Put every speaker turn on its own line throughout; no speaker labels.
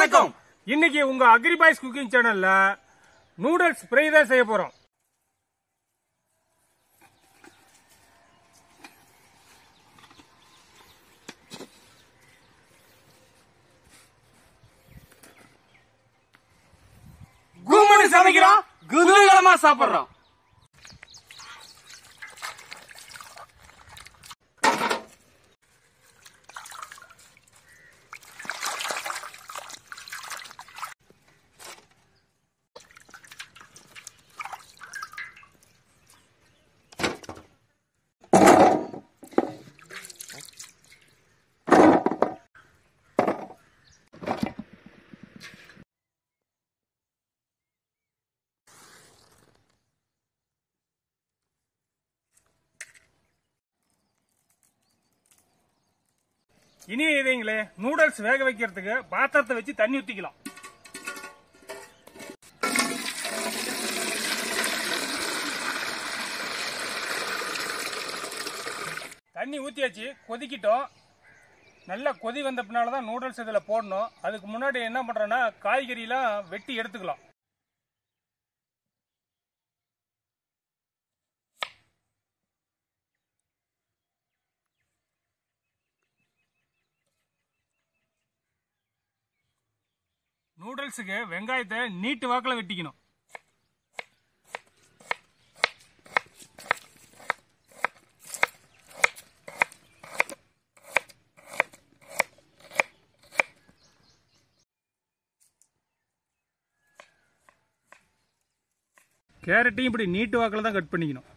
வணக்கம்
இன்னைக்கு உங்க அக்ரிபாய்ஸ் குக்கிங் சேனல்ல நூடுல்ஸ் ஃப்ரை தான் செய்ய போறோம்
கும்முன்னு சமைக்கிறோம் குதூகலமா சாப்பிடுறோம்
இனி இதுங்களே நூடுல்ஸ் வேக வைக்கிறதுக்கு பாத்திரத்தை வச்சு தண்ணி ஊத்திக்கலாம் தண்ணி ஊத்தியாச்சு கொதிக்கிட்டோம் நல்லா கொதி வந்த பின்னால தான் நூடுல்ஸ் இதில் போடணும் அதுக்கு முன்னாடி என்ன பண்றோம்னா காய்கறிலாம் வெட்டி எடுத்துக்கலாம் நூடுல்ஸுக்கு வெங்காயத்தை நீட்டு வாக்கில் வெட்டிக்கணும் கேரட்டையும் இப்படி நீட்டு வாக்கில் தான் கட் பண்ணிக்கணும்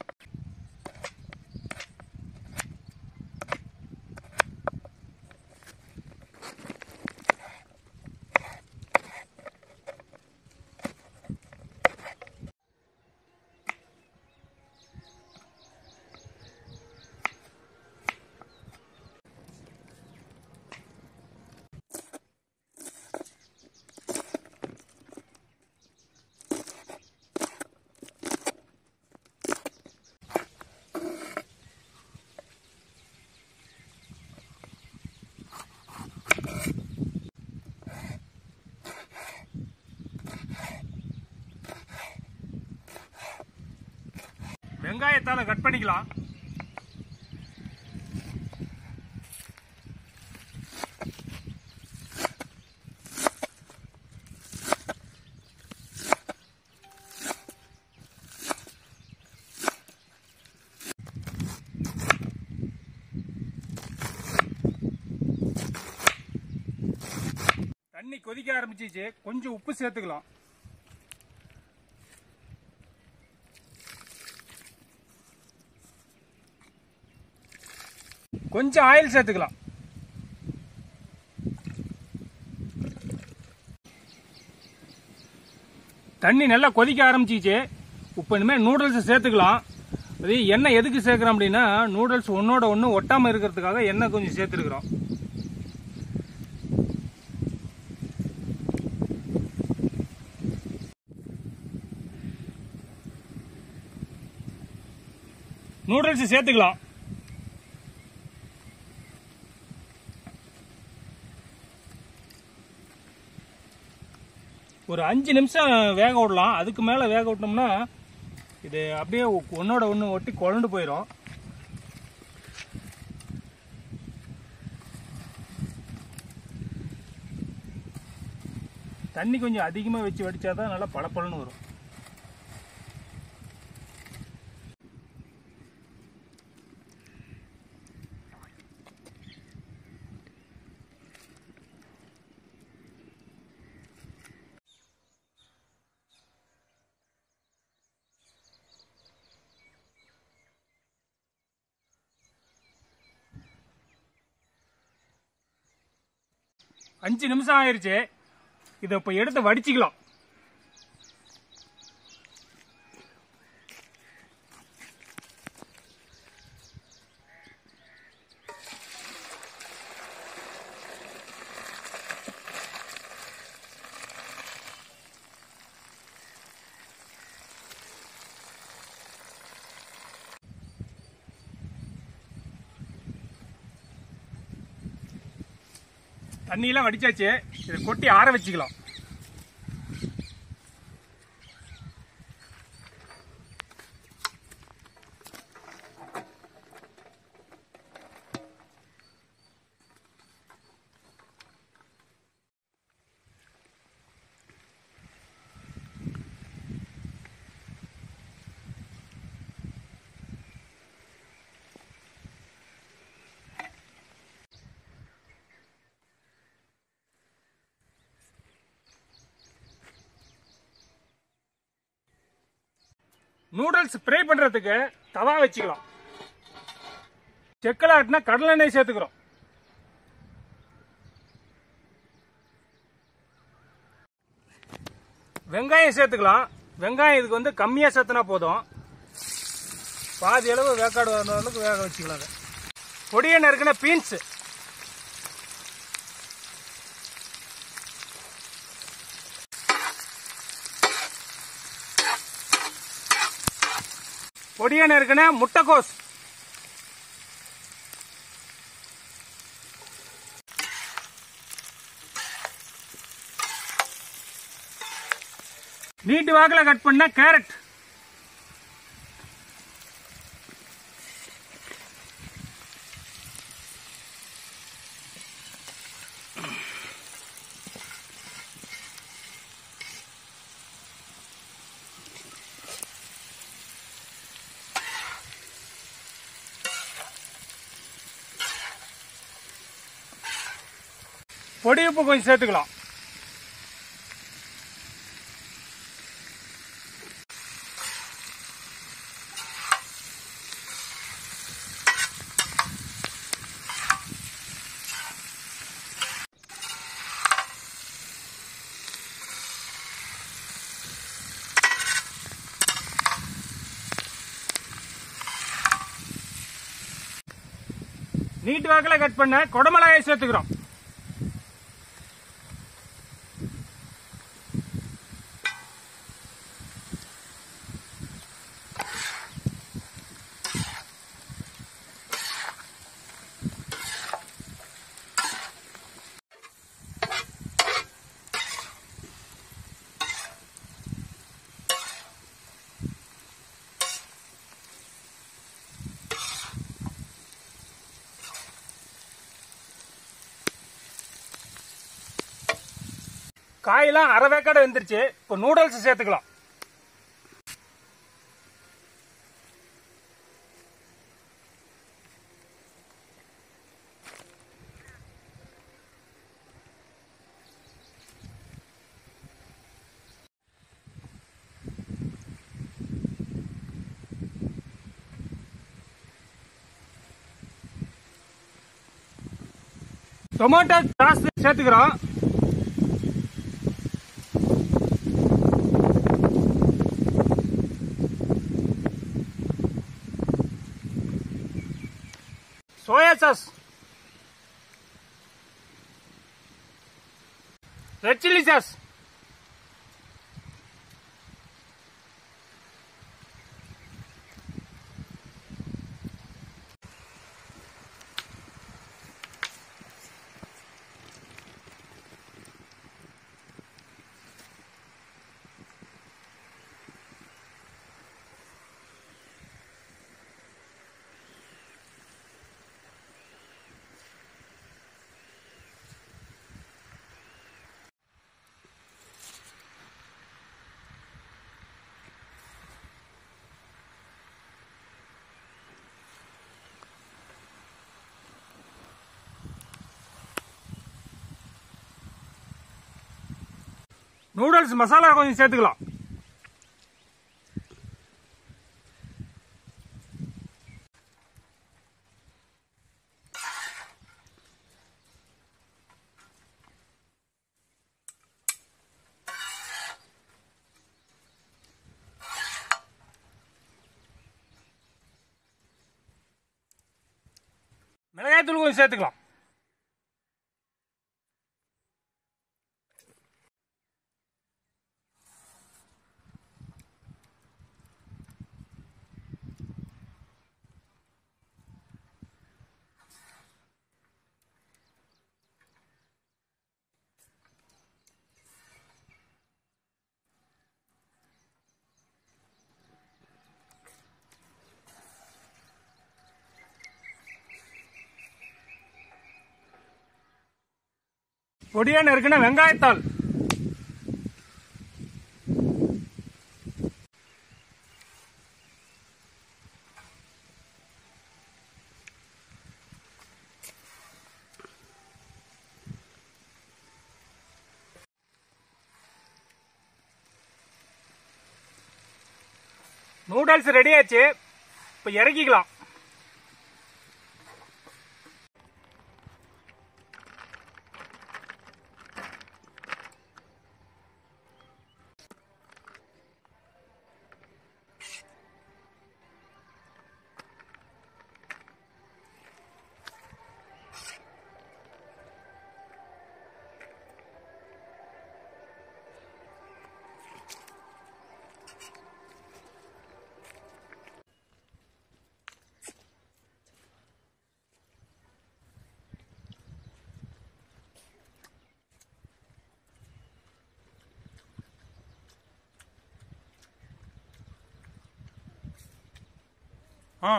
வெங்காயத்தால கட் பண்ணிக்கலாம் தண்ணி கொதிக்க ஆரம்பிச்சிச்சு கொஞ்சம் உப்பு சேர்த்துக்கலாம் கொஞ்சம் ஆயில் சேர்த்துக்கலாம் தண்ணி நல்லா கொதிக்க ஆரம்பிச்சிச்சு இப்போ இனிமேல் நூடுல்ஸ் சேர்த்துக்கலாம் அது எண்ணெய் எதுக்கு சேர்க்குறோம் அப்படின்னா நூடுல்ஸ் ஒன்னோட ஒன்று ஒட்டாமல் இருக்கிறதுக்காக எண்ணெய் கொஞ்சம் சேர்த்துருக்குறோம் நூடுல்ஸ் சேர்த்துக்கலாம் ஒரு அஞ்சு நிமிஷம் வேக விடலாம் அதுக்கு மேலே வேக விட்டோம்னா இது அப்படியே ஒன்னோட ஒன்று ஒட்டி குழண்டு போயிடும் தண்ணி கொஞ்சம் அதிகமாக வச்சு வடிச்சாதான் நல்லா பளபளன்னு வரும் அஞ்சு நிமிஷம் ஆயிருச்சு இதை இப்போ எடுத்து வடிச்சுக்கலாம் தண்ணியெல்லாம் வடிச்சாச்சு இதை கொட்டி ஆற வச்சுக்கலாம் நூடுல்ஸ் ஃப்ரை பண்றதுக்கு தவா வச்சுக்கலாம் செக்கல ஆட்டினா கடலை எண்ணெய் சேர்த்துக்கிறோம் வெங்காயம் சேர்த்துக்கலாம் வெங்காயம் இதுக்கு வந்து கம்மியாக சேர்த்துனா போதும் பாதி அளவு வேக்காடு வர அளவுக்கு வேக வச்சுக்கலாம் அதை பொடியை நறுக்கின பீன்ஸ் பொடியை நறுக்கின முட்டைக்கோஸ் நீட்டு வாக்குல கட் பண்ண கேரட் பொடி உப்பு கொஞ்சம் சேர்த்துக்கலாம் நீட்டு வாக்கில் கட் பண்ண கொடமிளகாயை சேர்த்துக்கிறோம் காயெல்லாம் அரை வேக்காடு வெந்துருச்சு இப்போ நூடுல்ஸ் சேர்த்துக்கலாம் டொமேட்டோ சாஸ் சேர்த்துக்கிறோம் soya sauce red chilli sauce noodles masala கொஞ்சம் சேர்த்துக்கலாம் மிளகாய்த்தூள் கொஞ்சம் சேர்த்துக்கலாம் பொடியா நறுக்குன வெங்காயத்தாள் நூடுல்ஸ் ரெடி ஆச்சு இப்ப இறக்கிக்கலாம் ஆ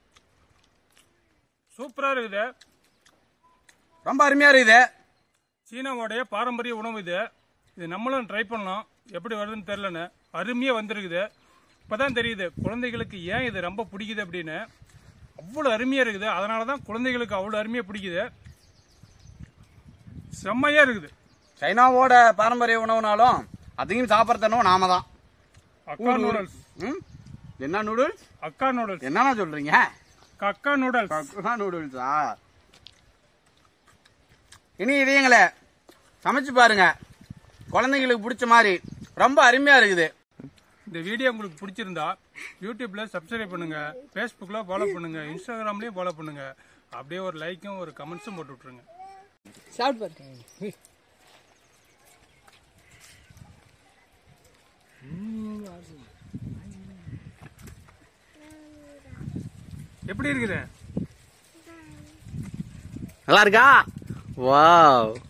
சூப்பரா இருக்குது
ரொம்ப அருமையா இருக்குது
சீனாவோடைய பாரம்பரிய உணவு இது இது நம்மளும் ட்ரை பண்ணோம் எப்படி வருதுன்னு தெரிலன்னு அருமையாக வந்திருக்குது இப்போதான் தெரியுது குழந்தைகளுக்கு ஏன் இது ரொம்ப பிடிக்குது அப்படின்னு அவ்வளோ அருமையாக இருக்குது அதனால தான் குழந்தைகளுக்கு அவ்வளோ அருமையாக பிடிக்குது செம்மையாக இருக்குது
சைனாவோட பாரம்பரிய உணவுனாலும் அதையும் சாப்பிட்றதுனும் நாம தான்
அக்கா நூடுல்ஸ்
ம்? என்ன நூடுல்ஸ்
அக்கா நூடுல்ஸ்
என்னண்ணா சொல்றீங்க
அக்கா நூடுல்ஸ்
கக்குனா நூடுல்ஸா இனி இதையங்களே சமைச்சு பாருங்க குழந்தைங்களுக்கு பிடிச்ச மாதிரி ரொம்ப அருமையா இருக்குது
இந்த வீடியோ உங்களுக்கு பிடிச்சிருந்தா யூடியூப்ல சப்ஸ்கிரைப் பண்ணுங்க ஃபேஸ்புக்கில் ஃபாலோ பண்ணுங்க இன்ஸ்டாகிராம்லேயும் ஃபாலோ பண்ணுங்க அப்படியே ஒரு லைக்கும் ஒரு கமெண்ட்ஸும் போட்டு விட்ருங்க
சாப்பிட்டு பாரு
எப்படி இருக்குது
நல்லா இருக்கா வாவ்